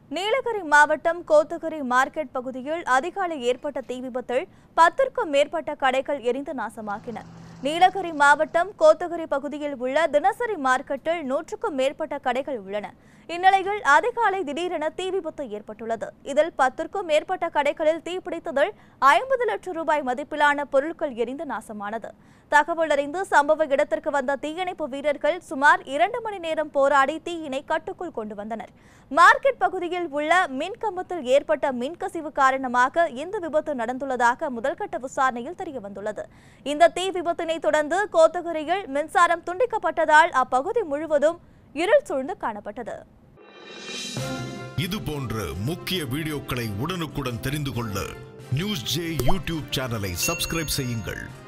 நீலகிரி மாவட்டம் கோத்தகிரி மார்க்கெட் பகுதியில் அதிகாலை ஏற்பட்ட தீ விபத்தில் பத்திற்கும் மேற்பட்ட கடைகள் எரிந்து நாசமாக்கின நீலகிரி மாவட்டம் கோத்தகிரி பகுதியில் உள்ள தினசரி மார்க்கெட்டில் நூற்றுக்கும் மேற்பட்ட கடைகள் உள்ளன இந்நிலையில் அதிகாலை திடீரென தீ விபத்து ஏற்பட்டுள்ளது இதில் பத்திற்கும் மேற்பட்ட கடைகளில் தீ பிடித்ததில் ஐம்பது லட்சம் ரூபாய் மதிப்பிலான பொருட்கள் எரிந்து நாசமானது தகவல் அறிந்து சம்பவ இடத்திற்கு வந்த தீயணைப்பு வீரர்கள் சுமார் இரண்டு மணி நேரம் போராடி தீயினை கட்டுக்குள் கொண்டு வந்தனர் மார்க்கெட் பகுதியில் உள்ள மின் கம்பத்தில் ஏற்பட்ட மின்கசிவு காரணமாக இந்த விபத்து நடந்துள்ளதாக முதல்கட்ட விசாரணையில் தெரிய வந்துள்ளது இந்த தீ விபத்தினை தொடர்ந்து கோத்தகிரியில் மின்சாரம் துண்டிக்கப்பட்டதால் அப்பகுதி முழுவதும் இருள் சூழ்ந்து காணப்பட்டது இது போன்ற முக்கிய வீடியோக்களை உடனுக்குடன் தெரிந்து கொள்ள நியூஸ் ஜே யூடியூப் சேனலை சப்ஸ்கிரைப் செய்யுங்கள்